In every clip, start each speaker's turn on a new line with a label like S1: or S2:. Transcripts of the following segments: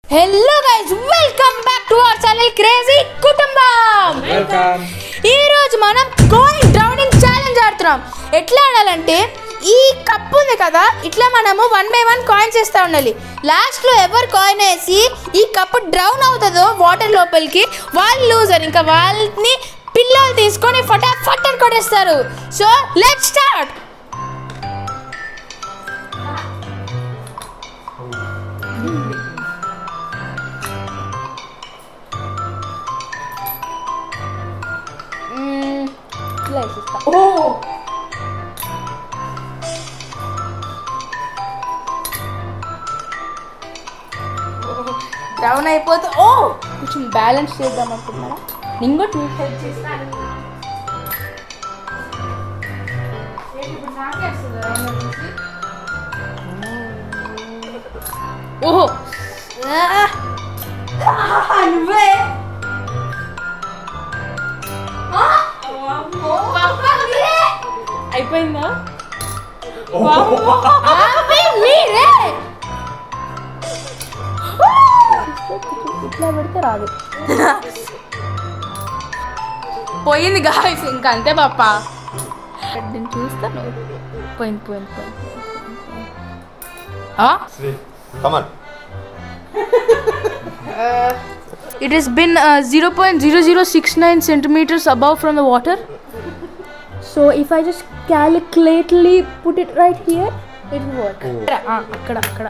S1: Hello guys welcome back to our channel crazy కుటుంబం
S2: welcome
S1: ఈ రోజు మనం కాయిన్ డ్రౌనింగ్ ఛాలెంజ్ ఆడుతున్నాం ఎట్లా ఆడాలంటే ఈ కప్ ఉంది కదా ఇట్లా మనము వన్ బై వన్ కాయిన్స్ వేస్తూ ఉండాలి లాస్ట్లో ఎవరు కాయిన్ వేసి ఈ కప్ డ్రౌన్ అవుతుందో వాటర్ లోపలికి వాళ్ళు లూజర్ ఇంకా వాళ్ళని పిల్లలు తీసుకొని ఫటాఫట్ అని కొట్టేస్తారు సో లెట్ స్టార్ట్ ఇట్లా వేసిస్తా ఓ డౌన్ అయిపోతే ఓ కొంచెం బ్యాలెన్స్ చేద్దాం అనుకుంటున్నారా నేను కూడా నీకు హెల్ప్ చేస్తాను ఓహో నువ్వే అయిపోయిందా మీరే ఇట్లా పెడితే రాదు పోయింది గాయస్ ఇంకా అంతే పాప నేను చూస్తాను పోయింది పోయింది పోయింది
S2: Come on.
S1: It has been uh, 0.0069 centimeters above from the water. So if I just calculately put it right here, it will work. Ah, అక్కడ అక్కడ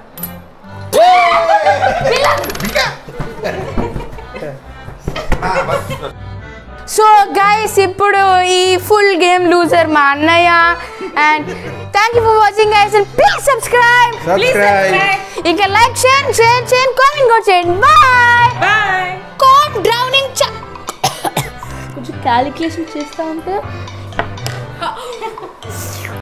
S1: సో గైస్ ఇప్పుడు ఈ ఫుల్ గేమ్ లూజర్ మా అన్నయ్య and thank you for watching guys and please subscribe
S2: Subscribe.
S1: ఇంకా like share share చేయండి comment కూడా చేయండి బాయ్ బాయ్ కోడ్ డ్రౌనింగ్ కొంచెం క్యాలిక్యులేషన్ చేస్తా ఉంటే